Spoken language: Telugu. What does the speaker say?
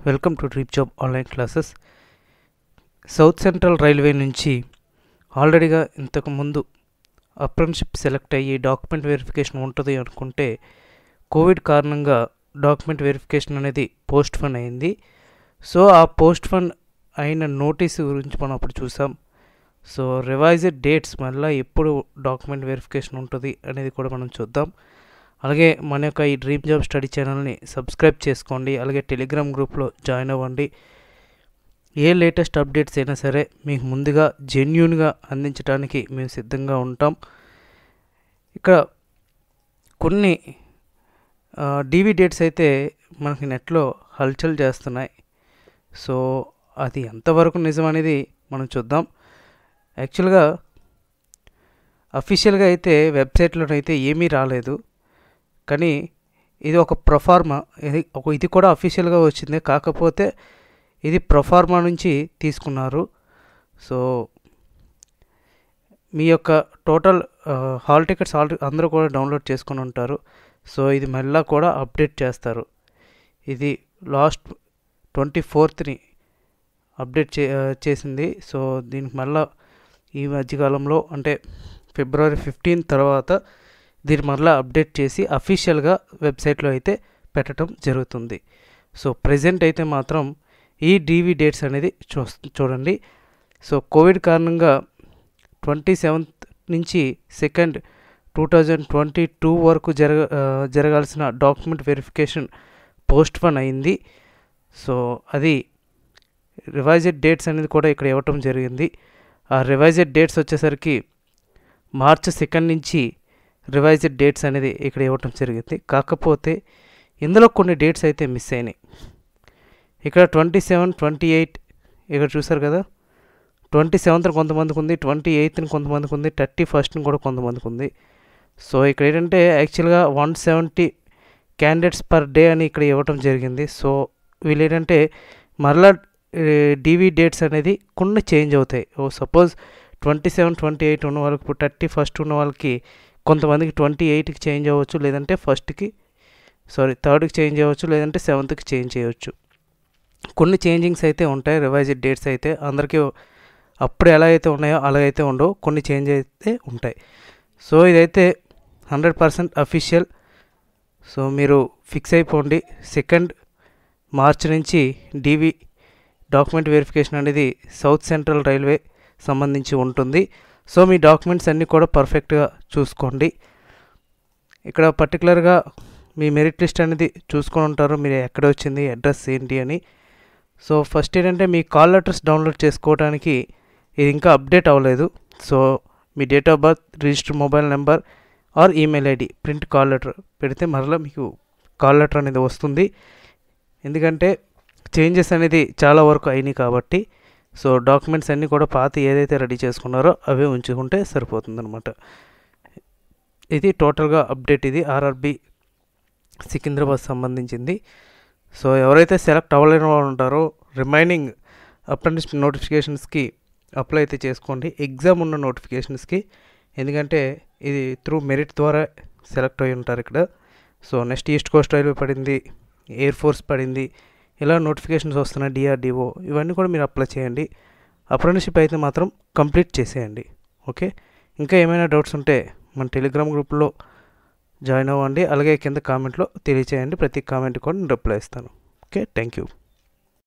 welcome to dream job online classes south central railway నుంచి ఆల్రెడీగా ఇంతకు ముందు అప్రెంటిషిప్ సెలెక్ట్ అయ్యి డాక్యుమెంట్ వెరిఫికేషన్ ఉంటుంది అనుకుంటే కోవిడ్ కారణంగా డాక్యుమెంట్ వెరిఫికేషన్ అనేది పోస్ట్ ఫన్ అయింది సో ఆ పోస్ట్ ఫన్ అయిన నోటీస్ గురించి మనం అప్పుడు చూసాం సో రివైజ్డ్ డేట్స్ మళ్ళీ ఎప్పుడు డాక్యుమెంట్ వెరిఫికేషన్ ఉంటుంది అనేది కూడా మనం చూద్దాం అలాగే మన యొక్క ఈ డ్రీమ్ జాబ్ స్టడీ ఛానల్ని సబ్స్క్రైబ్ చేసుకోండి అలాగే టెలిగ్రామ్ గ్రూప్లో జాయిన్ అవ్వండి ఏ లేటెస్ట్ అప్డేట్స్ అయినా సరే మీకు ముందుగా జెన్యున్గా అందించడానికి మేము సిద్ధంగా ఉంటాం ఇక్కడ కొన్ని డీవీ డేట్స్ అయితే మనకి నెట్లో హల్చల్ చేస్తున్నాయి సో అది ఎంతవరకు నిజం అనేది మనం చూద్దాం యాక్చువల్గా అఫీషియల్గా అయితే వెబ్సైట్లోనైతే ఏమీ రాలేదు కానీ ఇది ఒక ప్రొఫార్మా ఇది ఒక ఇది కూడా అఫీషియల్గా వచ్చింది కాకపోతే ఇది ప్రొఫార్మా నుంచి తీసుకున్నారు సో మీ యొక్క టోటల్ హాల్ టికెట్స్ ఆల్ అందరూ కూడా డౌన్లోడ్ చేసుకొని ఉంటారు సో ఇది మళ్ళీ కూడా అప్డేట్ చేస్తారు ఇది లాస్ట్ ట్వంటీ ఫోర్త్ని అప్డేట్ చే చేసింది సో దీనికి మళ్ళీ ఈ మధ్యకాలంలో అంటే ఫిబ్రవరి ఫిఫ్టీన్ తర్వాత దీన్ని మరలా అప్డేట్ చేసి అఫీషియల్గా వెబ్సైట్లో అయితే పెట్టడం జరుగుతుంది సో ప్రజెంట్ అయితే మాత్రం ఈ డీవీ డేట్స్ అనేది చూ చూడండి సో కోవిడ్ కారణంగా ట్వంటీ సెవెంత్ నుంచి second two thousand twenty two వరకు జరగ జరగాల్సిన డాక్యుమెంట్ వెరిఫికేషన్ పోస్ట్ పోన్ అయింది సో అది రివైజెడ్ డేట్స్ అనేది కూడా ఇక్కడ ఇవ్వటం జరిగింది ఆ రివైజెడ్ డేట్స్ వచ్చేసరికి మార్చ్ సెకండ్ నుంచి రివైజ్డ్ డేట్స్ అనేది ఇక్కడ ఇవ్వటం జరిగింది కాకపోతే ఇందులో కొన్ని డేట్స్ అయితే మిస్ అయినాయి ఇక్కడ ట్వంటీ సెవెన్ ట్వంటీ ఎయిట్ ఇక్కడ చూసారు కదా ట్వంటీ సెవెంత్ కొంతమందికి ఉంది ట్వంటీ ఎయిత్ని కొంతమందికి ఉంది థర్టీ ఫస్ట్ని కూడా కొంతమందికి ఉంది సో ఇక్కడ ఏంటంటే యాక్చువల్గా one seventy candidates per day అని ఇక్కడ ఇవ్వటం జరిగింది సో వీళ్ళు ఏంటంటే మరలా డీవీ డేట్స్ అనేది కొన్ని చేంజ్ అవుతాయి oh suppose twenty seven twenty eight ఉన్న వాళ్ళకి ఇప్పుడు థర్టీ ఫస్ట్ ఉన్న వాళ్ళకి కొంతమందికి ట్వంటీ ఎయిట్కి చేంజ్ అవ్వచ్చు లేదంటే ఫస్ట్కి సారీ థర్డ్కి చేంజ్ అవ్వచ్చు లేదంటే సెవెంత్కి చేంజ్ చేయవచ్చు కొన్ని చేంజింగ్స్ అయితే ఉంటాయి రివైజ్డ్ డేట్స్ అయితే అందరికీ అప్పుడు ఎలా అయితే ఉన్నాయో అలా అయితే ఉండవు కొన్ని చేంజ్ అయితే ఉంటాయి సో ఇదైతే హండ్రెడ్ పర్సెంట్ అఫీషియల్ సో మీరు ఫిక్స్ అయిపోండి సెకండ్ మార్చ్ నుంచి డీవీ డాక్యుమెంట్ వెరిఫికేషన్ అనేది సౌత్ సెంట్రల్ రైల్వే సంబంధించి ఉంటుంది సో మీ డాక్యుమెంట్స్ అన్నీ కూడా పర్ఫెక్ట్గా చూసుకోండి ఇక్కడ పర్టికులర్గా మీ మెరిట్ లిస్ట్ అనేది చూసుకొని ఉంటారు మీరు ఎక్కడ వచ్చింది అడ్రస్ ఏంటి అని సో ఫస్ట్ ఏంటంటే మీ కాల్ లెటర్స్ డౌన్లోడ్ చేసుకోవడానికి ఇది ఇంకా అప్డేట్ అవ్వలేదు సో మీ date of birth register mobile number or email ID print call letter పెడితే మరలా మీకు కాల్ లెటర్ అనేది వస్తుంది ఎందుకంటే చేంజెస్ అనేది చాలా వరకు అయినాయి కాబట్టి సో డాక్యుమెంట్స్ అన్నీ కూడా పాత ఏదైతే రెడీ చేసుకున్నారో అవే ఉంచుకుంటే సరిపోతుందన్నమాట ఇది టోటల్గా అప్డేట్ ఇది ఆర్ఆర్బి సికింద్రాబాద్ సంబంధించింది సో ఎవరైతే సెలెక్ట్ అవ్వలేని వాళ్ళు ఉంటారో రిమైనింగ్ అప్రెంటిస్ నోటిఫికేషన్స్కి అప్లై అయితే చేసుకోండి ఎగ్జామ్ ఉన్న నోటిఫికేషన్స్కి ఎందుకంటే ఇది త్రూ మెరిట్ ద్వారా సెలెక్ట్ అయి ఉంటారు ఇక్కడ so next east coast railway పడింది ఎయిర్ ఫోర్స్ పడింది ఇలా నోటిఫికేషన్స్ వస్తున్నాయి డిఆర్డిఓ ఇవన్నీ కూడా మీరు అప్లై చేయండి అప్రెంటిషిప్ అయితే మాత్రం కంప్లీట్ చేసేయండి ఓకే ఇంకా ఏమైనా డౌట్స్ ఉంటే మన టెలిగ్రామ్ గ్రూప్లో జాయిన్ అవ్వండి అలాగే కింద కామెంట్లో తెలియచేయండి ప్రతి కామెంట్ కూడా నేను రిప్లై ఇస్తాను ఓకే థ్యాంక్ యూ